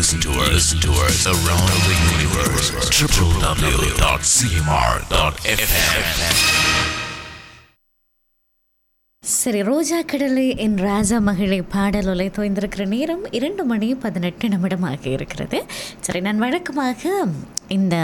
Listen to us, listen to us around the universe. www.cmr.fm. சரி ரோஜா கடலை என் ராஜா மகளை பாடலொலை தோய்ந்திருக்கிற நேரம் இரண்டு மணி பதினெட்டு நிமிடமாக இருக்கிறது சரி நான் வழக்கமாக இந்த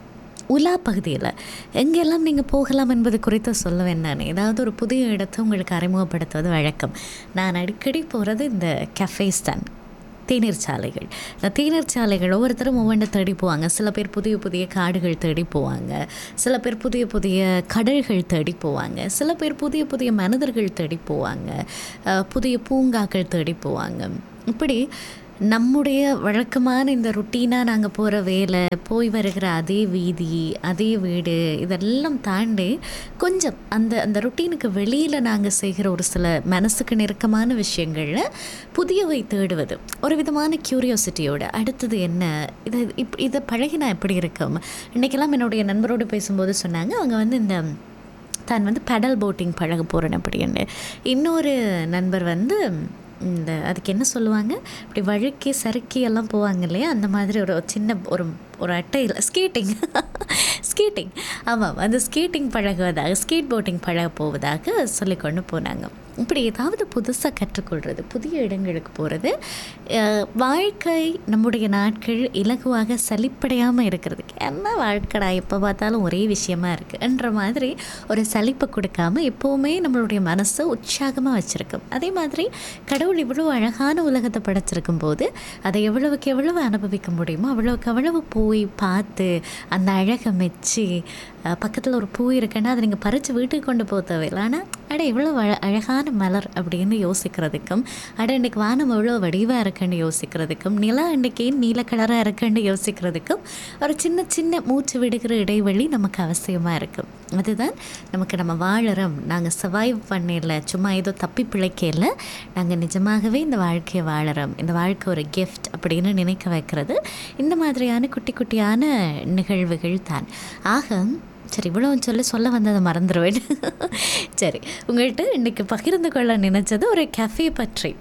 உலா பகுதியில் எங்கெல்லாம் நீங்கள் போகலாம் என்பது குறித்து சொல்லுவேன் நான் ஏதாவது ஒரு புதிய இடத்தை உங்களுக்கு அறிமுகப்படுத்துவது வழக்கம் நான் அடிக்கடி போகிறது இந்த கஃபேஸ் தான் தேநீர் சாலைகள் இந்த தேநீர் சாலைகள் ஒவ்வொருத்தரும் ஒவ்வொன்று தேடி போவாங்க சில பேர் புதிய புதிய காடுகள் தேடி போவாங்க சில பேர் புதிய புதிய கடல்கள் தேடி போவாங்க சில பேர் புதிய புதிய மனிதர்கள் தேடி போவாங்க அஹ், புதிய பூங்காக்கள் தேடி போவாங்க இப்படி நம்முடைய வழக்கமான இந்த ருட்டீனாக நாங்கள் போகிற வேலை போய் வருகிற அதே வீதி அதே வீடு இதெல்லாம் தாண்டி கொஞ்சம் அந்த அந்த ருட்டீனுக்கு வெளியில் நாங்கள் செய்கிற ஒரு சில மனசுக்கு நெருக்கமான விஷயங்களில் புதியவை தேடுவது ஒரு விதமான க்யூரியாசிட்டியோட அடுத்தது என்ன இதை இப் இதை பழகினா எப்படி இருக்கும் இன்றைக்கெல்லாம் என்னுடைய நண்பரோடு பேசும்போது சொன்னாங்க அவங்க வந்து இந்த தான் வந்து பெடல் போட்டிங் பழக போகிறேன் அப்படின்னு இன்னொரு நண்பர் வந்து இந்த அதுக்கு என்ன சொல்லுவாங்க இப்படி வழுக்கி சறுக்கி எல்லாம் போவாங்க இல்லையா அந்த மாதிரி ஒரு சின்ன ஒரு ஒரு அட்டையில் ஸ்கேட்டிங் ஸ்கேட்டிங் ஆமாம் அந்த ஸ்கேட்டிங் பழகுவதாக ஸ்கேட் போட்டிங் பழக போவதாக சொல்லி கொண்டு போனாங்க இப்படி ஏதாவது புதுசாக கற்றுக்கொள்வது புதிய இடங்களுக்கு போகிறது வாழ்க்கை நம்முடைய நாட்கள் இலகுவாக சலிப்படையாமல் இருக்கிறதுக்கு என்ன வாழ்க்கைடா எப்போ பார்த்தாலும் ஒரே விஷயமா இருக்குது என்ற மாதிரி ஒரு சலிப்பை கொடுக்காம எப்போவுமே நம்மளுடைய மனசை உற்சாகமாக வச்சுருக்கும் அதே மாதிரி கடவுள் இவ்வளோ அழகான உலகத்தை படைச்சிருக்கும் போது அதை எவ்வளவுக்கு எவ்வளவு அனுபவிக்க முடியுமோ அவ்வளவுக்கு அவ்வளவு போய் பார்த்து அந்த அழகை மெச்சி பக்கத்தில் ஒரு பூ இருக்குன்னா அதை நீங்கள் பறித்து வீட்டுக்கு கொண்டு போக தேவையில்லை ஆனால் அட இவ்வளோ அழ அழகான மலர் அப்படின்னு யோசிக்கிறதுக்கும் அட இன்னைக்கு வானம் எவ்வளோ வடிவாக இருக்குன்னு யோசிக்கிறதுக்கும் நிலா இன்னைக்கு ஏன் நீல கலராக இருக்குன்னு யோசிக்கிறதுக்கும் ஒரு சின்ன சின்ன மூச்சு விடுகிற இடைவெளி நமக்கு அவசியமாக இருக்கும் அதுதான் நமக்கு நம்ம வாழறோம் நாங்கள் சர்வைவ் பண்ணல சும்மா ஏதோ தப்பி பிழைக்கல நாங்கள் நிஜமாகவே இந்த வாழ்க்கையை வாழறோம் இந்த வாழ்க்கை ஒரு கிஃப்ட் அப்படின்னு நினைக்க வைக்கிறது இந்த மாதிரியான குட்டி குட்டியான நிகழ்வுகள் தான் ஆக சரி இவ்வளோ சொல்லி சொல்ல வந்ததை மறந்துடுவேன் சரி உங்கள்கிட்ட இன்றைக்கி பகிர்ந்து கொள்ள நினச்சது ஒரு கஃபே பற்றி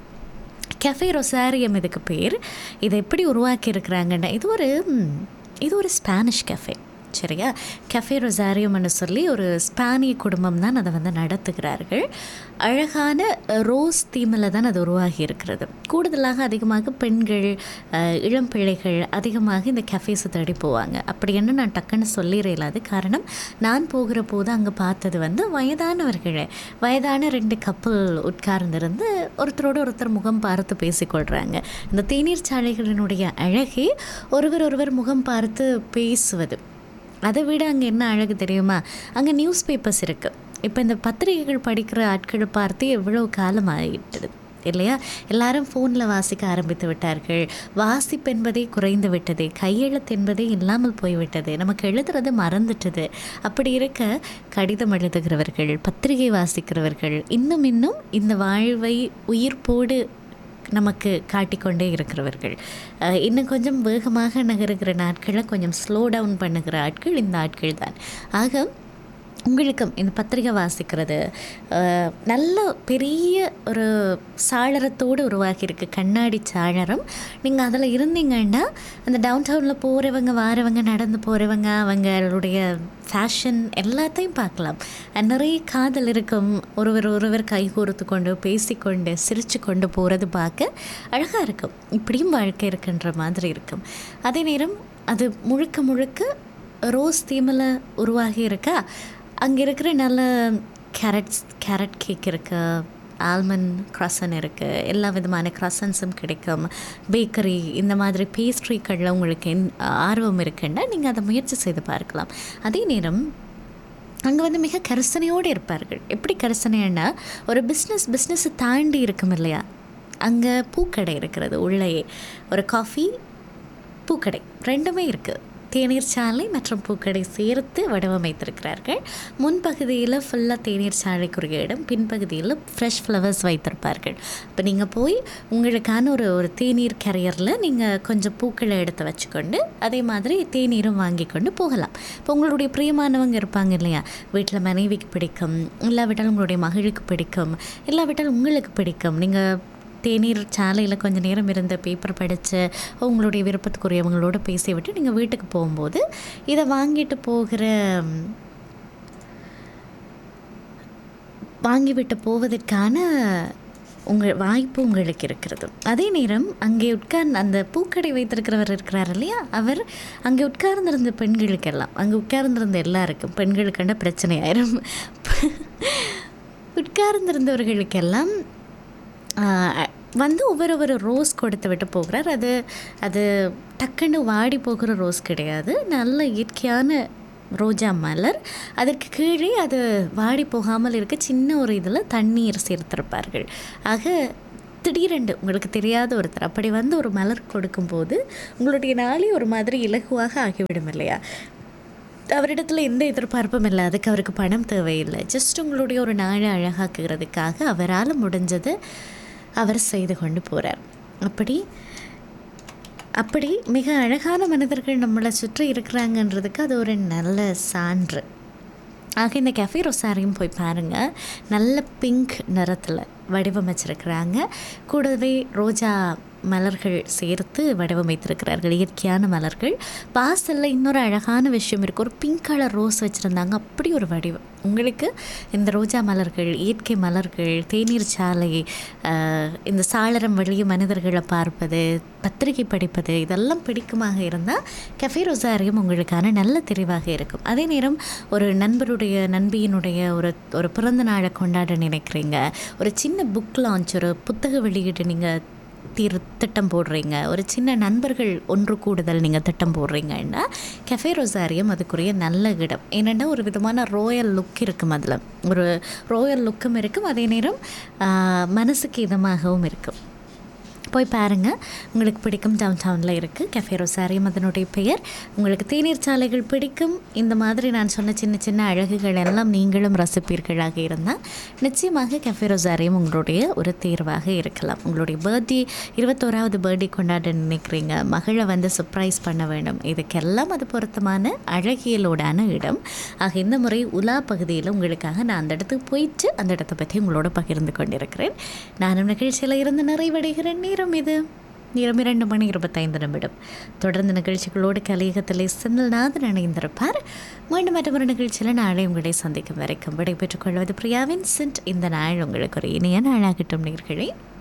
கஃபே ரொசாரியம் இதுக்கு பேர் இதை எப்படி உருவாக்கியிருக்கிறாங்கன்னா இது ஒரு ம், இது ஒரு ஸ்பானிஷ் கஃபே சரியா கஃபே ரொசாரியம்னு சொல்லி ஒரு ஸ்பானிய குடும்பம் தான் அதை வந்து நடத்துகிறார்கள் அழகான ரோஸ் தீமில் தான் அது உருவாகி இருக்கிறது கூடுதலாக அதிகமாக பெண்கள் அஹ், இளம் பிள்ளைகள் அதிகமாக இந்த கஃபேஸை தேடி போவாங்க அப்படி என்ன நான் டக்குன்னு சொல்லிடலாது காரணம் நான் போகிற போது அங்கே பார்த்தது வந்து வயதானவர்கள் வயதான ரெண்டு கப்பல் உட்கார்ந்திருந்து ஒருத்தரோடு ஒருத்தர் முகம் பார்த்து பேசிக்கொள்கிறாங்க இந்த தேநீர் சாலைகளினுடைய அழகே ஒருவர் ஒருவர் முகம் பார்த்து பேசுவது அதை விட அங்கே என்ன அழகு தெரியுமா அங்கே நியூஸ் பேப்பர்ஸ் இருக்குது இப்போ இந்த பத்திரிகைகள் படிக்கிற ஆட்களை பார்த்து எவ்வளோ காலம் ஆகிட்டது இல்லையா எல்லாரும் ஃபோனில் வாசிக்க ஆரம்பித்து விட்டார்கள் வாசிப்பு என்பதே குறைந்து விட்டது கையெழுத்து என்பதே இல்லாமல் போய்விட்டது நமக்கு எழுதுறது மறந்துட்டது அப்படி இருக்க கடிதம் எழுதுகிறவர்கள் பத்திரிகை வாசிக்கிறவர்கள் இன்னும் இன்னும் இந்த வாழ்வை உயிர்ப்போடு நமக்கு காட்டிக்கொண்டே இருக்கிறவர்கள் அஹ் இன்னும் கொஞ்சம் வேகமாக நகருகிற நாட்களை கொஞ்சம் ஸ்லோ டவுன் பண்ணுகிற ஆட்கள் இந்த ஆட்கள் தான் ஆக உங்களுக்கும் இந்த பத்திரிகை வாசிக்கிறது அஹ், நல்ல பெரிய ஒரு சாளரத்தோடு உருவாக்கியிருக்கு கண்ணாடி சாளரம் நீங்கள் அதில் இருந்தீங்கன்னா அந்த டவுன் டவுனில் போகிறவங்க வாரவங்க நடந்து போகிறவங்க அவங்களுடைய ஃபேஷன் எல்லாத்தையும் பார்க்கலாம் அஹ், நிறைய காதல் இருக்கும் ஒருவர் ஒருவர் கைகோர்த்து கொண்டு பேசிக்கொண்டு சிரித்து கொண்டு போகிறது பார்க்க அழகாக இருக்கும் இப்படியும் வாழ்க்கை இருக்குன்ற மாதிரி இருக்கும் அதே நேரம் அது முழுக்க முழுக்க ரோஸ் தீமில் உருவாகி இருக்கா அங்கே இருக்கிற நல்ல கேரட்ஸ் கேரட் கேக் இருக்கு ஆல்மண்ட் க்ரசன் இருக்குது எல்லா விதமான க்ரசன்ஸும் கிடைக்கும் பேக்கரி இந்த மாதிரி பேஸ்ட்ரிகளில் உங்களுக்கு என் ஆர்வம் இருக்குன்னா நீங்கள் அதை முயற்சி செய்து பார்க்கலாம் அதே நேரம் அங்கே வந்து மிக கரிசனையோடு இருப்பார்கள் எப்படி கரிசனைன்னா ஒரு பிஸ்னஸ் பிஸ்னஸை தாண்டி இருக்கும் இல்லையா அங்கே பூக்கடை இருக்கிறது உள்ளேயே ஒரு காஃபி பூக்கடை ரெண்டுமே இருக்குது தேநீர் சாலை மற்றும் பூக்கடை சேர்த்து வடிவமைத்திருக்கிறார்கள் முன்பகுதியில் ஃபுல்லாக தேநீர் சாலைக்குரிய இடம் பின்பகுதியில் ஃப்ரெஷ் ஃப்ளவர்ஸ் வைத்திருப்பார்கள் இப்போ நீங்கள் போய் உங்களுக்கான ஒரு ஒரு தேநீர் கேரியரில் நீங்கள் கொஞ்சம் பூக்களை எடுத்து வச்சுக்கொண்டு அதே மாதிரி தேநீரும் வாங்கி கொண்டு போகலாம் இப்போ உங்களுடைய பிரியமானவங்க இருப்பாங்க இல்லையா வீட்டில் மனைவிக்கு பிடிக்கும் இல்லாவிட்டால் உங்களுடைய மகளுக்கு பிடிக்கும் இல்லாவிட்டால் உங்களுக்கு பிடிக்கும் நீங்கள் தேநீர் சாலையில் கொஞ்சம் நேரம் இருந்த பேப்பர் படித்து உங்களுடைய விருப்பத்துக்குரியவங்களோட பேசிவிட்டு நீங்கள் வீட்டுக்கு போகும்போது இதை வாங்கிட்டு போகிற ம், வாங்கிவிட்டு போவதற்கான உங்கள் வாய்ப்பு உங்களுக்கு இருக்கிறது அதே நேரம் அங்கே உட்கார்ந்து அந்த பூக்கடை வைத்திருக்கிறவர் இருக்கிறார் இல்லையா அவர் அங்கே உட்கார்ந்திருந்த பெண்களுக்கெல்லாம் அங்கே உட்கார்ந்திருந்த எல்லாருக்கும் பெண்களுக்கான பிரச்சனை ஆயிரும் உட்கார்ந்திருந்தவர்களுக்கெல்லாம் ஆஹ், வந்து ஒவ்வொரு ஒரு ரோஸ் கொடுத்து விட்டு போகிறார் அது அது டக்குன்னு வாடி போகிற ரோஸ் கிடையாது நல்ல இயற்கையான ரோஜா மலர் அதற்கு கீழே அது வாடி போகாமல் இருக்க சின்ன ஒரு இதில் தண்ணீர் சேர்த்திருப்பார்கள் ஆக திடீரென்று உங்களுக்கு தெரியாத ஒருத்தர் அப்படி வந்து ஒரு மலர் கொடுக்கும்போது உங்களுடைய நாளே ஒரு மாதிரி இலகுவாக ஆகிவிடும் இல்லையா அவரிடத்துல எந்த எதிர்பார்ப்பும் இல்லை அதுக்கு அவருக்கு பணம் தேவையில்லை ஜஸ்ட் உங்களுடைய ஒரு நாளை அழகாக்குகிறதுக்காக அவரால் முடிஞ்சதை அவர் செய்து கொண்டு போகிறார் அப்படி அப்படி மிக அழகான மனிதர்கள் நம்மளை சுற்றி இருக்கிறாங்கன்றதுக்கு அது ஒரு நல்ல சான்று ஆக இந்த கெஃபே ரொசாரியும் போய் பாருங்கள் நல்ல பிங்க் நிறத்தில் வடிவமைச்சிருக்கிறாங்க கூடவே ரோஜா மலர்கள் சேர்த்து வடிவமைத்திருக்கிறார்கள் இயற்கையான மலர்கள் வாசலில் இன்னொரு அழகான விஷயம் இருக்குது ஒரு பிங்க் கலர் ரோஸ் வச்சுருந்தாங்க அப்படி ஒரு வடிவம் உங்களுக்கு இந்த ரோஜா மலர்கள் இயற்கை மலர்கள் தேநீர் சாலை ஆஹ், இந்த சாளரம் வழியே மனிதர்களை பார்ப்பது பத்திரிகை படிப்பது இதெல்லாம் பிடிக்குமாக இருந்தால் கெஃபே ரொசாரியம் உங்களுக்கான நல்ல தெரிவாக இருக்கும் அதே நேரம் ஒரு நண்பருடைய நண்பியினுடைய ஒரு ஒரு பிறந்த நாளை கொண்டாட நினைக்கிறீங்க ஒரு சின்ன புக் லான்ச் ஒரு புத்தக வெளியீடு நீங்கள் தீர் திட்டம் போடுறீங்க ஒரு சின்ன நண்பர்கள் ஒன்று கூடுதல் நீங்கள் திட்டம் போடுறீங்கன்னா கெஃபே ரொசாரியம் அதுக்குரிய நல்ல இடம் ஏனென்னா ஒரு விதமான ரோயல் லுக் இருக்கும் அதில் ஒரு ரோயல் லுக்கும் இருக்கும் அதே நேரம் ஆஹ், மனசுக்கு இதமாகவும் இருக்கும் போய் பாருங்கள் உங்களுக்கு பிடிக்கும் டவுன் டவுனில் இருக்குது கெஃபே ரொசாரியம் அதனுடைய பெயர் உங்களுக்கு தேநீர் சாலைகள் பிடிக்கும் இந்த மாதிரி நான் சொன்ன சின்ன சின்ன அழகுகள் எல்லாம் நீங்களும் ரசிப்பீர்களாக இருந்தால் நிச்சயமாக கெஃபே ரொசாரியம் உங்களுடைய ஒரு தேர்வாக இருக்கலாம் உங்களுடைய பர்த்டே இருபத்தோராவது பர்த்டே கொண்டாட நினைக்கிறீங்க மகளை வந்து சர்ப்ரைஸ் பண்ண வேண்டும் இதுக்கெல்லாம் அது பொருத்தமான அழகியலோடான இடம் ஆக இந்த முறை உலா பகுதியில் உங்களுக்காக நான் அந்த இடத்துக்கு போயிட்டு அந்த இடத்த பற்றி உங்களோட பகிர்ந்து கொண்டிருக்கிறேன் நானும் நிகழ்ச்சியில் இருந்து நிறைவடைகிறேன் நேரம் இது நேரம் இரண்டு மணி இருபத்தைந்து நிமிடம் தொடர்ந்து நிகழ்ச்சிகளோடு கலையகத்திலே செந்தில்நாதன் இணைந்திருப்பார் மீண்டும் மற்றொரு நிகழ்ச்சியில் நாளை உங்களை சந்திக்கும் வரைக்கும் விடைபெற்றுக் கொள்வது பிரியாவின் சென்ட் இந்த நாள் உங்களுக்கு ஒரு இனிய நாளாகட்டும் நேர்களே